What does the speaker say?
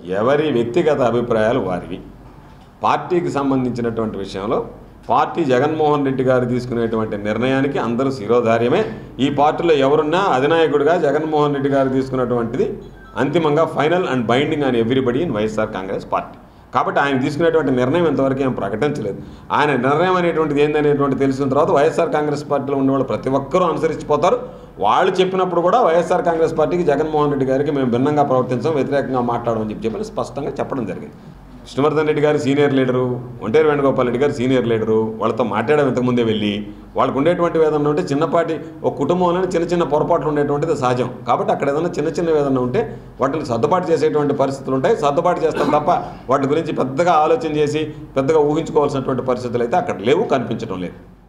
ఎవరి వ్యక్తిగత అభిప్రాయాలు వారివి పార్టీకి సంబంధించినటువంటి విషయంలో పార్టీ జగన్మోహన్ రెడ్డి గారు తీసుకునేటువంటి నిర్ణయానికి అందరూ శిరోధార్యమే ఈ పార్టీలో ఎవరున్నా అధినాయకుడిగా జగన్మోహన్ రెడ్డి గారు తీసుకున్నటువంటిది అంతిమంగా final and binding on everybody in YSR Congress party కాబట్టి ఆయన తీసుకునేటువంటి నిర్ణయం ఇంతవరకు ఏం ప్రకటించలేదు ఆయన నిర్ణయం అనేటువంటిది ఏందనేటువంటి తెలిసిన తర్వాత వైఎస్ఆర్ కాంగ్రెస్ పార్టీలో ఉన్న వాళ్ళు ప్రతి ఒక్కరూ అనుసరించిపోతారు వాళ్ళు చెప్పినప్పుడు కూడా వైఎస్ఆర్ కాంగ్రెస్ పార్టీకి జగన్మోహన్ రెడ్డి గారికి మేము భిన్నంగా ప్రవర్తించాం వ్యతిరేకంగా మాట్లాడమని చెప్పి చెప్పని స్పష్టంగా చెప్పడం జరిగింది కృష్ణవర్ధన్ రెడ్డి గారు సీనియర్ లీడరు ఒంటేరు వేణుగోపాల్ రెడ్డి గారు సీనియర్ లీడరు వాళ్ళతో మాట్లాడడం ఇంతకుముందే వెళ్ళి వాళ్ళకు ఉండేటువంటి ఏదన్నా ఉంటే చిన్నపాటి ఒక కుటుంబంలోనే చిన్న చిన్న పొరపాట్లు ఉండేటువంటిది సహజం కాబట్టి అక్కడ ఏదైనా చిన్న చిన్న ఏదన్నా ఉంటే వాటిని సర్దుబాటు చేసేటువంటి పరిస్థితులు ఉంటాయి సర్దుబాటు చేస్తాం తప్ప వాటి గురించి పెద్దగా ఆలోచన చేసి పెద్దగా ఊహించుకోవాల్సినటువంటి పరిస్థితులు అయితే అక్కడ లేవు కనిపించడం లేదు